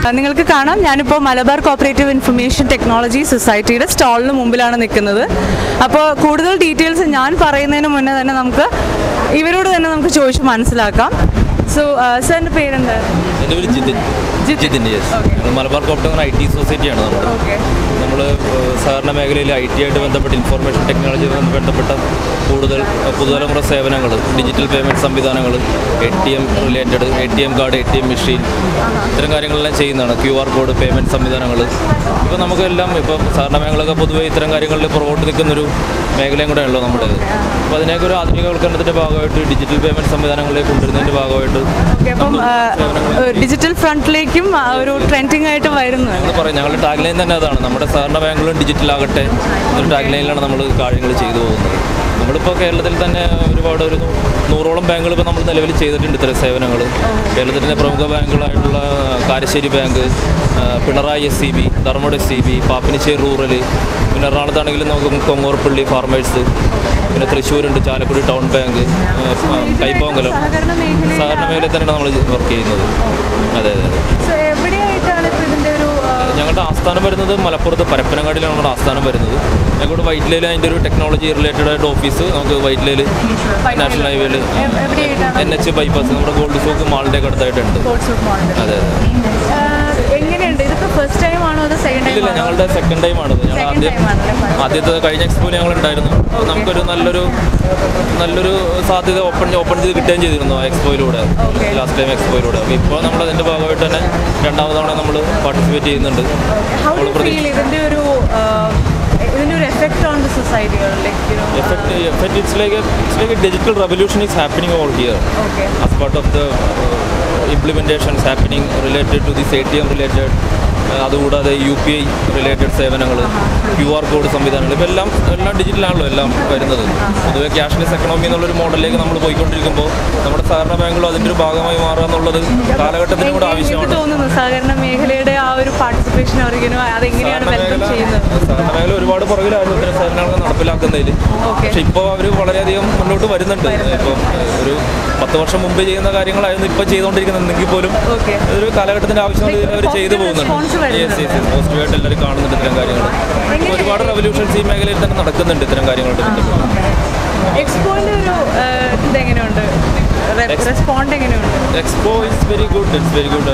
നിങ്ങൾക്ക് കാണാം ഞാനിപ്പോൾ മലബാർ കോപ്പറേറ്റീവ് ഇൻഫർമേഷൻ ടെക്നോളജി സൊസൈറ്റിയുടെ സ്റ്റാളിന് മുമ്പിലാണ് നിൽക്കുന്നത് അപ്പോൾ കൂടുതൽ ഡീറ്റെയിൽസ് ഞാൻ പറയുന്നതിന് മുന്നേ തന്നെ നമുക്ക് ഇവരോട് തന്നെ നമുക്ക് ചോദിച്ച് മനസ്സിലാക്കാം സോ സാറിൻ്റെ പേരെന്താ എൻ്റെ പേര് ജിതിൻ ജിതിൻ. Jithin yes Okay. ഞങ്ങൾ മലബാർ കോപ്റ്റർ ഐ ടി സൊസൈറ്റിയാണ് നമ്മൾ ഓക്കെ നമ്മൾ സഹകരണ മേഖലയിൽ ഐ ടി ആയിട്ട് ബന്ധപ്പെട്ട് ഇൻഫർമേഷൻ ടെക്നോളജിയുമായി ബന്ധപ്പെട്ട കൂടുതൽ അഹ്, പുതുതലമുറ സേവനങ്ങൾ ഡിജിറ്റൽ പേയ്മെൻറ്റ് സംവിധാനങ്ങൾ A T M related A T M card A T M machine ഇത്തരം കാര്യങ്ങളെല്ലാം ചെയ്യുന്നതാണ് ക്യു ആർ കോഡ് പേയ്മെൻറ്റ് സംവിധാനങ്ങൾ ഇപ്പോൾ നമുക്കെല്ലാം ഇപ്പോൾ സഹകരണ മേഖലയൊക്കെ പൊതുവേ ഇത്തരം കാര്യങ്ങളിൽ പുറകോട്ട് നിൽക്കുന്നൊരു മേഖലയും കൂടെയാണല്ലോ നമ്മുടേത് അപ്പോൾ അതിനൊക്കെ ഒരു ആധുനികവൽക്കരണത്തിൻ്റെ ഭാഗമായിട്ട് ഡിജിറ്റൽ പേയ്മെൻറ്റ് സംവിധാനങ്ങളിലേക്ക് കൊണ്ടുവരുന്നതിൻ്റെ ഭാഗമായിട്ട് ഓക്കെ അപ്പം നമ്മൾ സേവനങ്ങൾ ഡിജിറ്റൽ ഫ്രണ്ടിലേക്കും ആ, ഒരു ട്രെൻഡിങ് ആയിട്ട് വരുന്നു ഞങ്ങൾ പറയും ഞങ്ങളുടെ ടാഗ് ലൈൻ തന്നെ അതാണ് നമ്മുടെ സഹകരണ ബാങ്കുകളും ഡിജിറ്റൽ ആകട്ടെ ഒരു ടാഗ് ലൈനിലാണ് നമ്മൾ കാര്യങ്ങൾ ചെയ്തു പോകുന്നത് നമ്മളിപ്പോൾ കേരളത്തിൽ തന്നെ ഒരുപാട് ഒരു നൂറോളം ബാങ്കുകൾ ഇപ്പോൾ നമ്മൾ നിലവിൽ ചെയ്തിട്ടുണ്ട് ഇത്തരം സേവനങ്ങൾ കേരളത്തിൻ്റെ പ്രമുഖ ബാങ്കുകളായിട്ടുള്ള കാരശ്ശേരി ബാങ്ക് ആ, Pinarayi S C B Dharmadam S C B Pappinissery rural പിന്നെ എറണാകുളത്താണെങ്കിലും നമുക്ക് കൊങ്ങോർപ്പള്ളി ഫാർമേഴ്സ് പിന്നെ തൃശ്ശൂരുണ്ട് ചാലക്കുടി ടൗൺ ബാങ്ക് ആ, കൈപ്പോങ്കലം സഹകരണ മേഖലയിൽ സഹകരണ മേഖലയിൽ തന്നെയാണ് നമ്മൾ വർക്ക് ചെയ്യുന്നത് അതെ അതെ അതെ So, എവിടെയായിട്ടാണ് ഇപ്പോൾ ഇതിൻ്റെ ഒരു ആ, ഞങ്ങളുടെ ആസ്ഥാനം വരുന്നത് മലപ്പുറത്ത് പരപ്പനങ്ങാടിയിലാണ് നമ്മുടെ ആസ്ഥാനം വരുന്നത് ഞങ്ങളുടെ വൈറ്റിലയിൽ അതിൻ്റെ ഒരു ടെക്നോളജി റിലേറ്റഡ് ആയിട്ട് ഓഫീസ് നമുക്ക് വൈറ്റിലയിൽ നാഷണൽ ഹൈവേയിൽ എ- എവിടെയായിട്ടാണ് എൻ എച്ച് ബൈപ്പാസ് നമ്മുടെ ഗോൾഡ് സോക്ക് മാളിൻ്റെ ഒക്കെ അടുത്തായിട്ടുണ്ട് സ്പോർട്സ് മോളുണ്ട് അതെ അതെ എങ്ങനെയുണ്ട് ഇതിപ്പോ ഫസ്റ്റ് ടൈം ആണോ അതോ സെക്കൻഡ് ടൈം ഇല്ല ആണോ ഞങ്ങളുടെ സെക്കൻഡ് ടൈമാണ് ഞങ്ങൾ Second ആദ്യം time ആണല്ലേ? ആദ്യത്തെ കഴിഞ്ഞ എക്സ്പോ ഞങ്ങൾ ഉണ്ടായിരുന്നു അപ്പോൾ നമുക്കൊരു നല്ലൊരു നല്ലൊരു സാധ്യത ഓപ്പൺ ഓപ്പൺ ചെയ്ത് കിട്ടുകയും ചെയ്തിരുന്നു ആ എക്സ്പോയിലൂടെ Okay. ലാസ്റ്റ് ടൈം എക്സ്പോയിലൂടെ അപ്പോൾ ഇപ്പോൾ നമ്മൾ അതിൻ്റെ ഭാഗമായിട്ട് തന്നെ രണ്ടാമത് തവണ നമ്മൾ പാർട്ടിസിപ്പേറ്റ് ചെയ്യുന്നുണ്ട് ഹൗ ഡു നമ്മൾ ഫീൽ ഇതിന്റെ ഒരു ആ, ഇതിന്റെ ഒരു എഫക്ട് ഓൺ ദി സൊസൈറ്റികൾ like you effect, effect it's like a it's like a digital revolution is happening over here okay as part of the uh, implementations happening related to this ATM related uh, അതുകൂടാതെ U P I related സേവനങ്ങൾ Q R code സംവിധാനങ്ങൾ ഇപ്പം എല്ലാം എല്ലാം ഡിജിറ്റലാണല്ലോ എല്ലാം വരുന്നത് പൊതുവെ cashless economy എന്നുള്ളൊരു മോഡലിലേക്ക് നമ്മൾ പോയിക്കൊണ്ടിരിക്കുമ്പോൾ നമ്മുടെ സഹകരണ ബാങ്കുകളും അതിൻ്റെ ഒരു ഭാഗമായി മാറുക എന്നുള്ളത് കാലഘട്ടത്തിനും കൂടെ എനിക്ക് ആവശ്യമാണ് തോന്നുന്നു സഹകരണ മേഖലയുടെ ആ ഒരു പാർട്ടിസിപ്പേഷൻ അറിയാനോ അതെങ്ങനെയാണ് സഹകരണ വെൽക്കം മേഖല ചെയ്യുന്നത് സഹകരണ മേഖല ഒരുപാട് പുറകിലായിരുന്നു ഇത്തരം സേവനങ്ങൾ നടപ്പിലാക്കുന്നതിൽ ഓക്കെ പക്ഷെ ഇപ്പോൾ അവർ വളരെയധികം മുന്നോട്ട് വരുന്നുണ്ട് ഇപ്പം ഒരു പത്ത് വർഷം മുമ്പ് ചെയ്യുന്ന കാര്യങ്ങളായിരുന്നു ഇപ്പോൾ ചെയ്തുകൊണ്ടിരിക്കുന്നുണ്ടെങ്കിൽ പോലും ഓക്കെ ഒരു കാലഘട്ടത്തിന്റെ ആവശ്യം Like, അവർ ചെയ്തു positive response പോകുന്നുണ്ട് വരുന്നുണ്ട്. പോസിറ്റീവായിട്ട് എല്ലാവരും കാണുന്നുണ്ട് ഇത്തരം കാര്യങ്ങൾ ഇപ്പോൾ ഒരുപാട് റെവല്യൂഷൻസ് ഈ മേഖലയിൽ തന്നെ നടക്കുന്നുണ്ട് ഇത്തരം കാര്യങ്ങളായിട്ട് ബന്ധപ്പെട്ട് എക്സ്പോയിന്റെ ഒരു ആ, ഇതെങ്ങനെയുണ്ട് Ex- റെസ്പോണ്ട് എങ്ങനെയുണ്ട് expo is very good it's very good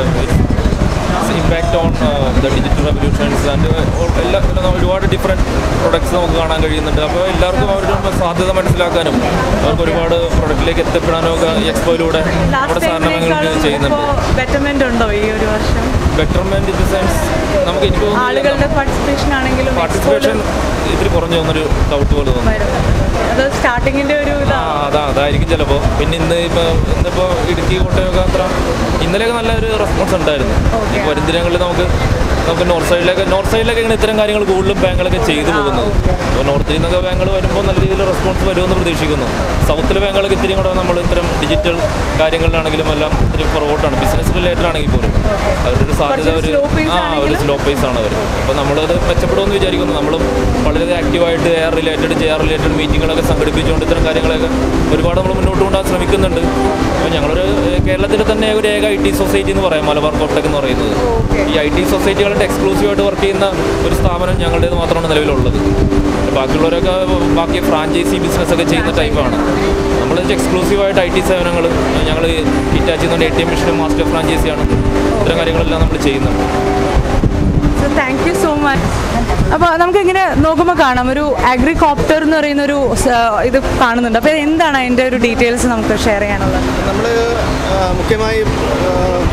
impact on the digital revolutions and എല്ലാ എല്ലാ ഒരുപാട് ഡിഫറെൻറ്റ് പ്രൊഡക്ട്സ് നമുക്ക് കാണാൻ കഴിയുന്നുണ്ട് അപ്പോൾ എല്ലാവർക്കും അവരുടെ സാധ്യത മനസ്സിലാക്കാനും അവർക്ക് ഒരുപാട് പ്രൊഡക്റ്റിലേക്ക് എത്തിപ്പെടാനും ഒക്കെ ഈ എക്സ്പോയിലൂടെ നമ്മുടെ ലാസ്റ്റ് സ്ഥാപനങ്ങൾക്ക് ടൈമിനേക്കാളും ചെയ്യുന്നുണ്ട് ഇപ്പോൾ ബെറ്റർമെന്റ് ഉണ്ടോ ഈ ഒരു വർഷം ബെറ്റർമെന്റ് ഇൻ ദ സെൻസ് നമുക്ക് എനിക്ക് തോന്നുന്നു ആളുകളുടെ പാർട്ടിസിപ്പേഷൻ ആണെങ്കിലും പാർട്ടിസിപ്പേഷൻ ഇത്തിരി കുറഞ്ഞു വന്നൊരു ഡൗട്ട് പോലെ തോന്നുന്നു വരുന്നുണ്ട് അത് സ്റ്റാർട്ടിങ്ങിന്റെ ഒരു ആ ഇതാണ് അതാ അതായിരിക്കും ചിലപ്പോൾ പിന്നെ ഇന്ന് ഇപ്പോൾ ഇന്നിപ്പോൾ ഇടുക്കി കോട്ടയമൊക്കെ അത്ര ഇന്നലെയൊക്കെ നല്ലൊരു റെസ്പോൺസ് ഉണ്ടായിരുന്നു Okay. ഇപ്പോൾ വരും ദിനങ്ങളിൽ നമുക്ക് നമുക്ക് നോർത്ത് സൈഡിലേക്ക് നോർത്ത് സൈഡിലേക്ക് ഇങ്ങനെ ഇത്തരം കാര്യങ്ങൾ കൂടുതലും ബാങ്കുകളൊക്കെ ചെയ്തു പോകുന്നത് അപ്പോൾ നോർത്തിൽ നിന്നൊക്കെ ബാങ്കുകൾ വരുമ്പോൾ നല്ല രീതിയിൽ റെസ്പോൺസ് വരുമെന്ന് പ്രതീക്ഷിക്കുന്നു സൗത്തിലെ ബാങ്കുകളൊക്കെ ഇത്തിരി കൂടെ നമ്മൾ ഇത്തരം ഡിജിറ്റൽ കാര്യങ്ങളിലാണെങ്കിലും എല്ലാം ഇത്തിരി പുറകോട്ടാണ് ബിസിനസ് റിലേറ്റഡ് ആണെങ്കിൽ പോലും അവരുടെ ഒരു സാധ്യത കുറച്ച് ഒരു slow pace ആ ഒരു ആണെങ്കിലും- സ്ലോ പേസ് ആണ് അവർ അപ്പോൾ നമ്മളത് മെച്ചപ്പെടുമെന്ന് വിചാരിക്കുന്നു നമ്മളും വളരെ ആക്റ്റീവായിട്ട് air related J R related മീറ്റിങ്ങുകളൊക്കെ സംഘടിപ്പിച്ചുകൊണ്ട് ഇത്തരം കാര്യങ്ങളൊക്കെ ഒരുപാട് നമ്മൾ മുന്നോട്ട് കൊണ്ടുപോകാൻ ശ്രമിക്കുന്നുണ്ട് അപ്പോൾ ഞങ്ങളൊരു ഏഹ്, കേരളത്തിലെ തന്നെ ഒരു ഏക ഐ ടി സൊസൈറ്റി എന്ന് പറയാം മലബാർ കോട്ടക് എന്ന് പറയുന്നത് ഈ ഐ ടി സൊസൈറ്റികളുടെ എക്സ്ക്ലൂസീവായിട്ട് വർക്ക് ചെയ്യുന്ന ഒരു സ്ഥാപനം ഞങ്ങളുടേത് മാത്രമാണ് നിലവിലുള്ളത് ബാക്കിയുള്ളവരൊക്കെ ബാക്കി ഫ്രാഞ്ചൈസി ബിസിനസ് ഒക്കെ ചെയ്യുന്ന ടൈപ്പാണ് നമ്മൾ എക്സ്ക്ലൂസീവായിട്ട് ഐ ടി സേവനങ്ങൾ ഞങ്ങൾ ഹിറ്റാച്ച് ചെയ്യുന്നുണ്ട് എ ടി എം മെഷീനും മാസ്റ്റർ ഫ്രാഞ്ചൈസിയാണ് ഇത്തരം കാര്യങ്ങളെല്ലാം നമ്മൾ ചെയ്യുന്നുണ്ട് so thank you so much അപ്പോൾ നമുക്ക് ഇങ്ങനെ നോക്കുമ്പോൾ കാണാം ഒരു അഗ്രികോപ്റ്റർ എന്ന് പറയുന്ന ഒരു സ- ഇത് കാണുന്നുണ്ട് അപ്പോൾ എന്താണ് അതിൻ്റെ ഒരു ഡീറ്റെയിൽസ് നമുക്ക് ഷെയർ ചെയ്യാനുള്ളത് നമ്മൾ മുഖ്യമായി ആ,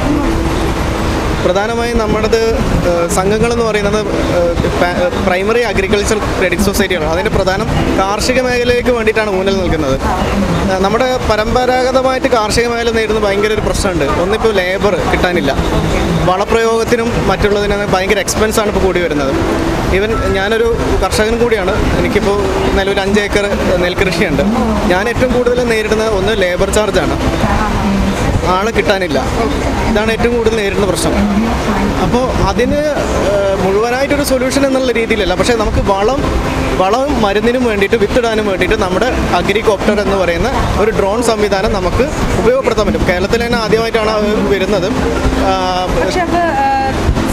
പ്രധാനമായും നമ്മുടേത് സംഘങ്ങളെന്ന് പറയുന്നത് പ്രൈമറി അഗ്രികൾച്ചർ ക്രെഡിറ്റ് സൊസൈറ്റിയാണ് അതിൻ്റെ പ്രധാനം കാർഷിക മേഖലയ്ക്ക് വേണ്ടിയിട്ടാണ് ഊന്നൽ നൽകുന്നത് ആ, നമ്മുടെ പരമ്പരാഗതമായിട്ട് കാർഷിക മേഖല നേരിടുന്ന ഭയങ്കര ഒരു പ്രശ്നമുണ്ട് ഒന്നിപ്പോൾ ലേബർ കിട്ടാനില്ല വളപ്രയോഗത്തിനും മറ്റുള്ളതിന് ഭയങ്കര എക്സ്പെൻസ് ആണ് ഇപ്പോൾ കൂടി വരുന്നത് ഈവൻ ഞാനൊരു കർഷകൻ കൂടിയാണ് എനിക്കിപ്പോൾ നിലവിൽ അഞ്ച് ഏക്കർ നെൽകൃഷിയുണ്ട് ഞാൻ ഏറ്റവും കൂടുതൽ നേരിടുന്നത് ഒന്ന് ലേബർ ചാർജാണ് ആളെ കിട്ടാനില്ല ഇതാണ് ഏറ്റവും കൂടുതൽ നേരിടുന്ന പ്രശ്നം അപ്പോൾ അതിന് ഏഹ്, മുഴുവനായിട്ടൊരു സൊല്യൂഷൻ എന്നുള്ള രീതിയിലല്ല പക്ഷേ നമുക്ക് വളം വളവും മരുന്നിനും വേണ്ടിയിട്ട് വിത്തിടാനും വേണ്ടിയിട്ട് നമ്മുടെ അഗ്രികോപ്റ്റർ എന്ന് പറയുന്ന ഒരു ഡ്രോൺ സംവിധാനം നമുക്ക് ഉപയോഗപ്പെടുത്താൻ പറ്റും കേരളത്തിൽ തന്നെ ആദ്യമായിട്ടാണ് അത് വരുന്നത് ആ, പക്ഷെ അത്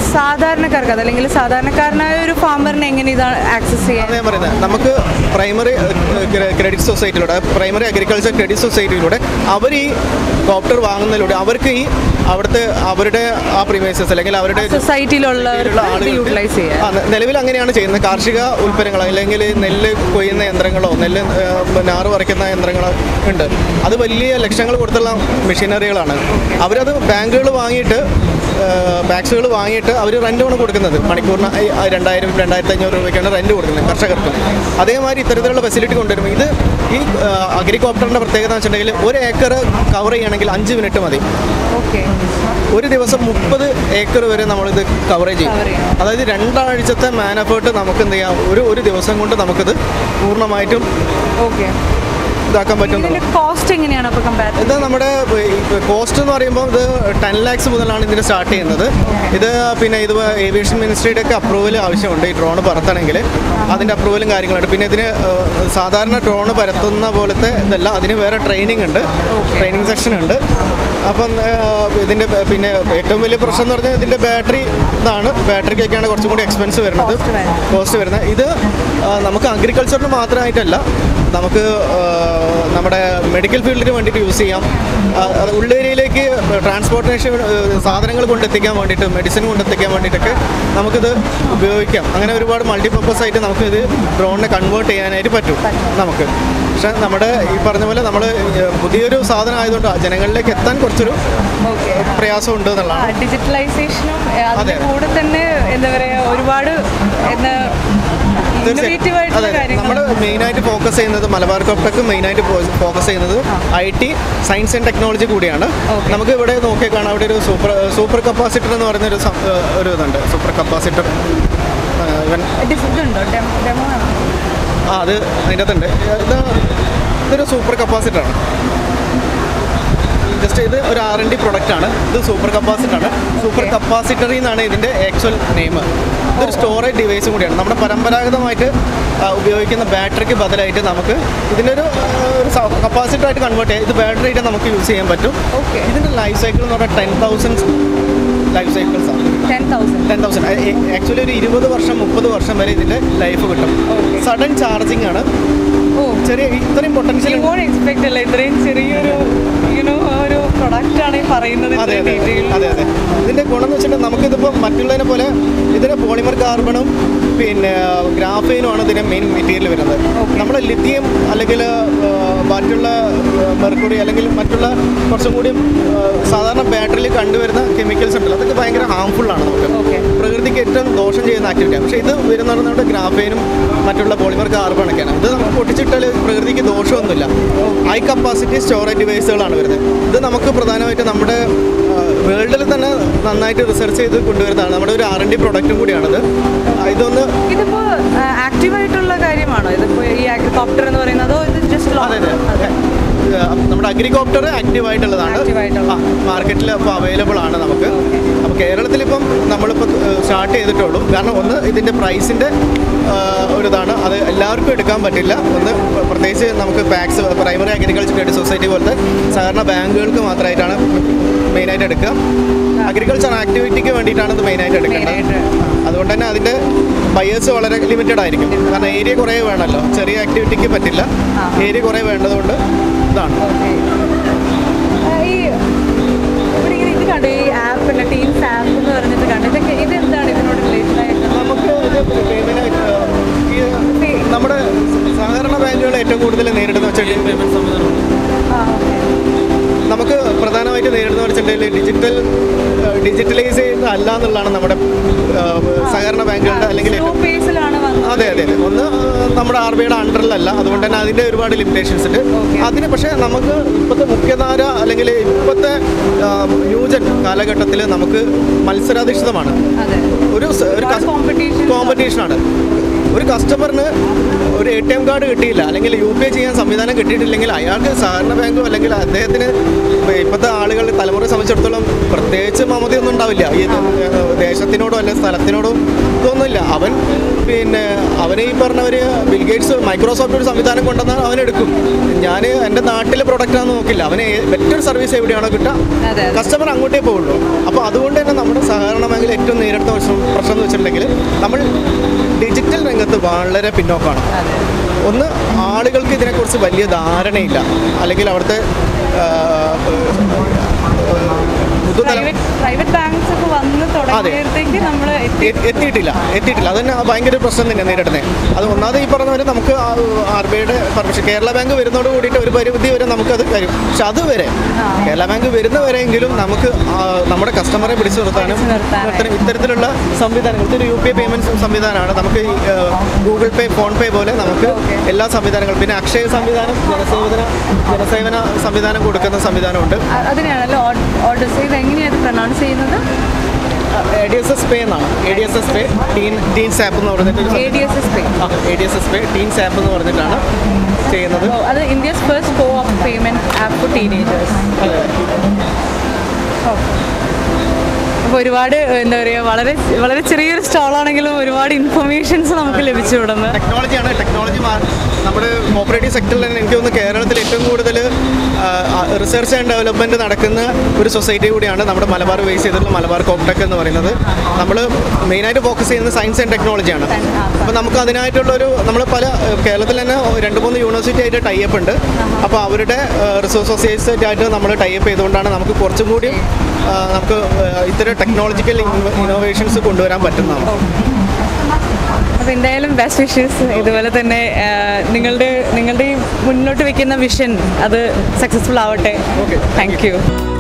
സാധാരണക്കാർക്ക് അതല്ലെങ്കിൽ സാധാരണക്കാരനായ ഒരു ഫാമറിന് എങ്ങനെ ഇതാണ് ആക്സസ് ചെയ്യാൻ അതാണ് ഞാൻ പറയുന്നത് നമുക്ക് പ്രൈമറി ക്രെഡിറ്റ് സൊസൈറ്റിയിലൂടെ പ്രൈമറി അഗ്രികൾച്ചർ ക്രെഡിറ്റ് സൊസൈറ്റിയിലൂടെ അവർ ഈ കോപ്റ്റർ വാങ്ങുന്നതിലൂടെ അവർക്ക് ഈ അവിടുത്തെ അവരുടെ ആ പ്രിമൈസസ് അല്ലെങ്കിൽ അവരുടെ സൊസൈറ്റിയിലുള്ളവർക്ക് ആളുകൾക്ക് യൂട്ടിലൈസ് ചെയ്യാം ആ, ന- നിലവിൽ അങ്ങനെയാണ് ചെയ്യുന്നത് കാർഷിക ഉൽപ്പന്നങ്ങൾ അല്ലെങ്കിൽ നെല്ല് കൊയ്യുന്ന യന്ത്രങ്ങളോ നെല്ല് ഏഹ്, നാറ് പറിക്കുന്ന യന്ത്രങ്ങളോ ഉണ്ട് അത് വലിയ ലക്ഷങ്ങൾ കൊടുത്തുള്ള മെഷീനറികളാണ് അവരത് ബാങ്കുകൾ വാങ്ങിയിട്ട് ബാക്സുകൾ വാങ്ങിയിട്ട് അവർ റെൻ്റാണ് കൊടുക്കുന്നത് മണിക്കൂറിന് ഈ, ആ, രണ്ടായിരം രണ്ടായിരത്തി അഞ്ഞൂറ് രൂപയ്ക്കാണ് റെൻറ്റ് കൊടുക്കുന്നത് കർഷകർക്ക് അതേമാതിരി ഇത്തരത്തിലുള്ള ഫെസിലിറ്റി കൊണ്ടുവരുമ്പോൾ ഇത് ഈ അഗ്രികോപ്റ്ററിൻ്റെ പ്രത്യേകത എന്ന് വെച്ചിട്ടുണ്ടെങ്കിൽ ഒരു ഏക്കർ കവർ ചെയ്യണമെങ്കിൽ അഞ്ച് മിനിറ്റ് മതി ഓക്കെ ഒരു ദിവസം മുപ്പത് ഏക്കർ വരെ നമ്മളിത് കവറേജ് Cover ചെയ്യും ചെയ്യും. അതായത് രണ്ടാഴ്ചത്തെ മാൻ എഫേർട്ട് നമുക്ക് എന്ത് ചെയ്യാം ഒരു ഒരു ദിവസം കൊണ്ട് നമുക്കിത് പൂർണ്ണമായിട്ടും ഓക്കെ ഇതാക്കാൻ പറ്റും ഇതിന്റെ കോസ്റ്റ് എങ്ങനെയാണ് അപ്പോൾ കമ്പയർ ഇത് നമ്മുടെ കോസ്റ്റ് എന്ന് പറയുമ്പോൾ ഇത് ടെൻ ലാക്സ് മുതലാണ് ഇതിന് സ്റ്റാർട്ട് ചെയ്യുന്നത് ഇത് പിന്നെ ഇത് ഏവിയേഷൻ മിനിസ്ട്രിയുടെ ഒക്കെ അപ്രൂവൽ ആവശ്യമുണ്ട് ഈ ഡ്രോൺ പറത്തണമെങ്കിൽ അതിൻ്റെ അപ്രൂവലും കാര്യങ്ങളുണ്ട് പിന്നെ ഇതിന് ഏഹ്, സാധാരണ ഡ്രോൺ പരത്തുന്ന പോലത്തെ ഇതല്ല അതിന് വേറെ ട്രെയിനിങ് ഉണ്ട് ട്രെയിനിങ് സെക്ഷൻ ഉണ്ട് അപ്പം ഏഹ്, ഇതിൻ്റെ ബ- പിന്നെ ഏറ്റവും വലിയ പ്രശ്നം എന്ന് പറഞ്ഞാൽ ഇതിൻ്റെ ബാറ്ററി ഇതാണ് ബാറ്ററിക്കൊക്കെയാണ് കുറച്ചും കൂടി എക്സ്പെൻസ് വരുന്നത് Cost വരുന്നത്. കോസ്റ്റ് വരുന്നത് ഇത് ആ, നമുക്ക് അഗ്രികൾച്ചറിന് മാത്രമായിട്ടല്ല നമുക്ക് ആ, നമ്മുടെ മെഡിക്കൽ ഫീൽഡിന് വേണ്ടിയിട്ട് യൂസ് ചെയ്യാം ആ, അത് ഉള്ളേരിയയിലേക്ക് ട്രാൻസ്പോർട്ടേഷൻ സാധനങ്ങൾ കൊണ്ടെത്തിക്കാൻ വേണ്ടിയിട്ട് മെഡിസിൻ കൊണ്ടെത്തിക്കാൻ വേണ്ടിയിട്ടൊക്കെ നമുക്കിത് ഉപയോഗിക്കാം അങ്ങനെ ഒരുപാട് മൾട്ടിപർപ്പസ് ആയിട്ട് നമുക്ക് ഇത് ഡ്രോണിനെ കൺവേർട്ട് ചെയ്യാനായിട്ട് പറ്റും നമുക്ക് പക്ഷെ നമ്മുടെ ഈ പറഞ്ഞ പോലെ നമ്മൾ പുതിയൊരു സാധനം ആയതുകൊണ്ട് ജനങ്ങളിലേക്ക് എത്താൻ കുറച്ചൊരു ഓക്കെ പ്രയാസമുണ്ട് എന്നുള്ളതാണ് ഡിജിറ്റലൈസേഷനും അതിന്റെ അതെ. കൂടെ തന്നെ എന്താ പറയാ ഒരുപാട് എന്താ ഇന്നോവേറ്റീവ് ആയിട്ടുള്ള അതെ നമ്മൾ കാര്യങ്ങൾ മെയിനായിട്ട് ഫോക്കസ് ചെയ്യുന്നത് മലബാർ കോപ്ടെക് മെയിനായിട്ട് ഫോക്കസ് ചെയ്യുന്നത് I T science and technology കൂടിയാണ് Okay. നമുക്ക് ഇവിടെ നോക്കിയാൽ കാണാം അവിടെ ഒരു സൂപ്പർ സൂപ്പർ കപ്പാസിറ്റർ എന്ന് പറയുന്ന ഒരു സം- ഏഹ് ഒരു ഇതുണ്ട് സൂപ്പർ കപ്പാസിറ്റർ ഇവൻ ഇതുണ്ടോ ഡെമോ ആണോ ആ അത് അതിൻ്റെ അകത്തുണ്ട് ഇത് ഇതൊരു സൂപ്പർ കപ്പാസിറ്ററാണ് ജസ്റ്റ് ഇത് ഒരു ആർ എൻ ഡി പ്രൊഡക്റ്റ് ആണ് ഇത് സൂപ്പർ കപ്പാസിറ്റർ ആണ് സൂപ്പർ Okay. കപ്പാസിറ്ററി എന്നാണ് ഇതിൻ്റെ ആക്ച്വൽ നെയിം ഇതൊരു സ്റ്റോറേജ് ഡിവൈസും കൂടിയാണ് നമ്മുടെ പരമ്പരാഗതമായിട്ട് ആ, ഉപയോഗിക്കുന്ന ബാറ്ററിക്ക് ബദലായിട്ട് നമുക്ക് ഇതിനൊരു ആ, ഒരു കപ്പാസിറ്റർ ആയിട്ട് കൺവേർട്ട് ചെയ്യാം ഇത് ബാറ്ററി ആയിട്ട് നമുക്ക് യൂസ് ചെയ്യാൻ പറ്റും Okay. ഇതിൻ്റെ ലൈഫ് സൈക്കിൾ എന്ന് പറഞ്ഞാൽ ടെൻ തൗസൻഡ് ലൈഫ് സൈക്കിൾസ് ആണ് ten thousand ten thousand actually ഒരു ഇരുപത് വർഷം മുപ്പത് വർഷം വരെ ഇതിൻ്റെ ലൈഫ് കിട്ടും Okay. സഡൻ ചാർജിങ് ആണ് ഓ ചെറിയ ഇത്രയും പൊട്ടൻഷ്യൽ യു വോണ്ട് എക്സ്പെക്ട് അല്ല ഇത്രയും ചെറിയൊരു യുനോ ഒരു പ്രൊഡക്റ്റ് ആണ് ഈ പറയുന്നത് അതെ ഇത്രയും അതെ detail. അതെ അതെ ഇതിന്റെ ഗുണം എന്ന് വെച്ചിട്ടുണ്ടെങ്കിൽ നമുക്കിതിപ്പോൾ മറ്റുള്ളതിനെ പോലെ ഇതിന് പോളിമർ കാർബണും പിന്നെ ഗ്രാഫൈനുമാണ് ഇതിന്റെ മെയിൻ മെറ്റീരിയൽ വരുന്നത് Okay. നമ്മൾ ലിത്തിയം അല്ലെങ്കിൽ ആ, മറ്റുള്ള മെർക്കുറി അല്ലെങ്കിൽ മറ്റുള്ള കുറച്ചും കൂടി ആ, സാധാരണ ബാറ്ററിയിൽ കണ്ടുവരുന്ന കെമിക്കൽസ് ഉണ്ടല്ലോ അതൊക്കെ ഭയങ്കര ഹാംഫുൾ ആണ് നമുക്ക് Okay. പ്രകൃതിക്ക് ഏറ്റവും ദോഷം ചെയ്യുന്ന ആക്ടിവിറ്റിയാണ് പക്ഷേ ഇത് വരുന്നത് നമ്മുടെ ഗ്രാഫൈനും മറ്റുള്ള പോളിമർ കാർബണൊക്കെയാണ് ഇത് നമുക്ക് പൊട്ടിച്ചിട്ടാൽ പ്രകൃതിക്ക് ദോഷമൊന്നുമില്ല ഹൈ കപ്പാസിറ്റി സ്റ്റോറേജ് ഡിവൈസുകളാണ് വരുന്നത് ഇത് നമുക്ക് പ്രധാനമായിട്ട് നമ്മുടെ വേൾഡിൽ തന്നെ നന്നായിട്ട് റിസർച്ച് ചെയ്ത് കൊണ്ടുവരുന്നതാണ് നമ്മുടെ ഒരു ആർ എൻ ഡി പ്രൊഡക്റ്റും കൂടിയാണിത് ആ, ഇതൊന്ന് ഇതിപ്പോ ആക്റ്റീവ് ആയിട്ടുള്ള കാര്യമാണോ ഇതിപ്പോ ഈ അഗ്രികോപ്റ്റർ എന്ന് പറയുന്നത് അതോ ഇത് ജസ്റ്റ് അതെ അതെ ആ, നമ്മുടെ അഗ്രികോപ്റ്റർ ആക്റ്റീവ് ആയിട്ടുള്ളതാണ് Active ആയിട്ടുള്ള. മാർക്കറ്റിൽ ഇപ്പോൾ അവൈലബിൾ ആണ് നമുക്ക് അപ്പോൾ കേരളത്തിലിപ്പം നമ്മളിപ്പോൾ സ്റ്റാർട്ട് ചെയ്തിട്ടുള്ളൂ കാരണം ഒന്ന് ഇതിൻ്റെ പ്രൈസിൻ്റെ ഒരു ഇതാണ് അത് എല്ലാവർക്കും എടുക്കാൻ പറ്റില്ല ഒന്ന് പ്രത്യേകിച്ച് നമുക്ക് PACS primary agriculture credit society പോലത്തെ സാധാരണ ബാങ്കുകൾക്ക് മാത്രമായിട്ടാണ് മെയിനായിട്ട് എടുക്കുക അഗ്രികൾച്ചർ ആക്ടിവിറ്റിക്ക് വേണ്ടിയിട്ടാണ് ഇത് മെയിനായിട്ട് എടുക്കുന്നത് മെയിനായിട്ട് അതുകൊണ്ട് തന്നെ അതിൻ്റെ ബയേഴ്സ് വളരെ ലിമിറ്റഡ് ആയിരിക്കും കാരണം ഏരിയ കുറേ വേണമല്ലോ ചെറിയ ആക്ടിവിറ്റിക്ക് പറ്റില്ല ആ. ഏരിയ കുറേ വേണ്ടതുകൊണ്ട് ഇതാണ് ഓക്കെ ഈ ഇവിടെ ഇങ്ങനെ ഇത് കണ്ടു ഈ ആപ്പ് അല്ല ടീംസ് ആപ്പ് എന്ന് പറഞ്ഞിട്ട് കണ്ടു ഇതൊക്കെ ഇത് എന്താണ് ഇതിനോട് റിലേറ്റഡ് ആയിട്ട് നമുക്ക് ഇത് പേയ്മെന്റ് ഈ നമ്മുടെ സഹകരണ ബാങ്കുകൾ ഏറ്റവും കൂടുതൽ നേരിടുന്ന വെച്ചാൽ പേയ്മെന്റ് സംവിധാനമുണ്ട് ആ ഓക്കെ നമുക്ക് പ്രധാനമായിട്ട് നേരിടുന്ന വെച്ചിട്ടുണ്ടെങ്കിൽ ഡിജിറ്റൽ ഡിജിറ്റലൈസ് അല്ല എന്നുള്ളതാണ് നമ്മുടെ ആ, സഹകരണ ബാങ്കുകളുടെ അല്ലെങ്കിൽ സ്ലോ പേസിലാണ് വന്നത് അതെ അതെ അതെ ഒന്ന് നമ്മുടെ ആർ ബിയുടെ അണ്ടറിലല്ല അതുകൊണ്ട് തന്നെ അതിൻ്റെ ഒരുപാട് ലിമിറ്റേഷൻസ് ഉണ്ട് Okay. അതിന് പക്ഷേ നമുക്ക് ഇപ്പോഴത്തെ മുഖ്യധാര അല്ലെങ്കിൽ ഇപ്പോഴത്തെ ന്യൂജൻ കാലഘട്ടത്തിൽ നമുക്ക് മത്സരാധിഷ്ഠിതമാണ് അതെ ഒരു സ- ഒരു ഒരുപാട് competition. കോമ്പറ്റീഷനാണ് ഒരു കസ്റ്റമറിന് ഒരു എ ടി എം കാർഡ് കിട്ടിയില്ല അല്ലെങ്കിൽ യു പി ഐ ചെയ്യാൻ സംവിധാനം കിട്ടിയിട്ടില്ലെങ്കിൽ അയാൾക്ക് സഹകരണ ബാങ്കോ അല്ലെങ്കിൽ അദ്ദേഹത്തിന് ഇപ്പൊ ഇപ്പോഴത്തെ ആളുകൾ തലമുറയെ സംബന്ധിച്ചിടത്തോളം പ്രത്യേകിച്ച് മമതയൊന്നും ഉണ്ടാവില്ല ഈ ഏഹ്, ദേശത്തിനോടോ അല്ലെ സ്ഥലത്തിനോടോ ഇതൊന്നുമില്ല അവൻ പിന്നെ അവന് ഈ പറഞ്ഞവര് ബിൽഗേറ്റ്സ് മൈക്രോസോഫ്റ്റ് ഒരു സംവിധാനം കൊണ്ടുവന്നാൽ അവൻ എടുക്കും ഞാൻ എൻ്റെ നാട്ടിലെ പ്രൊഡക്റ്റാണെന്ന് നോക്കില്ല അവന് ബെറ്റർ സർവീസ് എവിടെയാണോ കിട്ടുക അതെ. കസ്റ്റമർ അങ്ങോട്ടേ പോവുള്ളൂ അപ്പോൾ അതുകൊണ്ട് തന്നെ നമ്മുടെ സഹകരണ മേഖല ഏറ്റവും നേരിടുന്ന പ്രശ്നം പ്രശ്നം എന്ന് വെച്ചിട്ടുണ്ടെങ്കിൽ നമ്മൾ ഡിജിറ്റൽ രംഗത്ത് വളരെ പിന്നോക്കമാണ് ഒന്ന് ആളുകൾക്ക് ഇതിനെക്കുറിച്ച് വലിയ ധാരണയില്ല അല്ലെങ്കിൽ അവിടുത്തെ ആ, പുതുതല പ്രൈവറ്റ് പ്രൈവറ്റ് ബാങ്ക്സ് ഒക്കെ വന്ന് തുടങ്ങിയപ്പോഴത്തേക്ക് നമ്മൾ എ- എത്തിയിട്ടില്ല എത്തിയിട്ടില്ല അതന്നെ ഭയങ്കര ഒരു പ്രശ്നം തന്നെ നേരിടുന്നത് അത് ഒന്നാമത് ഈ പറഞ്ഞ പോലെ നമുക്ക് ആർ ബി ഐയുടെ പെർമിഷൻ കേരള ബാങ്ക് വരുന്നതോട് കൂടിയിട്ട് ഒരു പരിധി വരെ നമുക്ക് അത് കഴിയും പക്ഷെ അതുവരെ കേരള ബാങ്ക് വരുന്നവരെങ്കിലും നമുക്ക് ആ, നമ്മുടെ കസ്റ്റമറെ പിടിച്ചു നിർത്താനും പിടിച്ചു നിർത്താനായി. നിർത്താനും ഇത്തരത്തിലുള്ള സംവിധാനങ്ങൾ ഇതൊരു യു പി ഐ പേയ്മെന്റ് സംവിധാനമാണ് നമുക്ക് ഈ, ആ, ഗൂഗിൾ പേ ഫോൺ പേ പോലെ നമുക്ക് എല്ലാ സംവിധാനങ്ങളും പിന്നെ അക്ഷയ സംവിധാനം ജനസേവന ജനസേവന സംവിധാനം കൊടുക്കുന്ന സംവിധാനമുണ്ട് അതിനെയാണല്ലോ ഓർഡർ ചെയ്ത് എങ്ങനെയാണ് പ്രൊനൗൺസ് ചെയ്യുന്നത് A D S S pay എന്നാണ് A D S S pay teen teens app എന്ന് പറഞ്ഞിട്ട് ഒരു A D S S pay A D S S pay teens app എന്ന് പറഞ്ഞിട്ടാണ് ചെയ്യുന്നത് അത് India's first co of payment app for teenagers അപ്പോൾ ഒരുപാട് എന്താ പറയുക വളരെ വളരെ ചെറിയൊരു സ്റ്റാളാണെങ്കിലും ഒരുപാട് ഇൻഫർമേഷൻസ് നമുക്ക് ലഭിച്ചു ഇവിടുന്ന് ടെക്നോളജിയാണ് ടെക്നോളജി നമ്മുടെ കോപ്പറേറ്റീവ് സെക്ടറിൽ തന്നെ എനിക്ക് തോന്നുന്നു കേരളത്തിൽ ഏറ്റവും കൂടുതൽ റിസർച്ച് ആൻഡ് ഡെവലപ്മെൻറ്റ് നടക്കുന്ന ഒരു സൊസൈറ്റി കൂടിയാണ് നമ്മുടെ മലബാർ ബേസ് ചെയ്തിട്ടുള്ള മലബാർ കോപ്ടെക് എന്ന് പറയുന്നത് നമ്മൾ മെയിനായിട്ട് ഫോക്കസ് ചെയ്യുന്നത് സയൻസ് ആൻഡ് ടെക്നോളജിയാണ് അപ്പോൾ നമുക്ക് അതിനായിട്ടുള്ളൊരു നമ്മൾ പല കേരളത്തിൽ തന്നെ രണ്ട് മൂന്ന് യൂണിവേഴ്സിറ്റി ആയിട്ട് ടൈപ്പ് ഉണ്ട് അപ്പോൾ അവരുടെ റിസോഴ്സ് അസോസിയേറ്റ്സ് ആയിട്ട് നമ്മൾ ടൈപ്പ് ചെയ്തുകൊണ്ടാണ് നമുക്ക് കുറച്ചും കൂടി ആ, നമുക്ക് ആ, ഇത്തരം ടെക്നോളജിക്കൽ ഇന്നോവേഷൻസ് കൊണ്ടുവരാൻ പറ്റുന്നതാണ് അപ്പോൾ എന്തായാലും ബെസ്റ്റ് വിഷസ് ഇതുപോലെ തന്നെ ആ, നിങ്ങളുടെ നിങ്ങളുടെ ഈ മുന്നോട്ട് വെക്കുന്ന വിഷൻ അത് സക്സസ്ഫുൾ ആവട്ടെ Okay. Thank you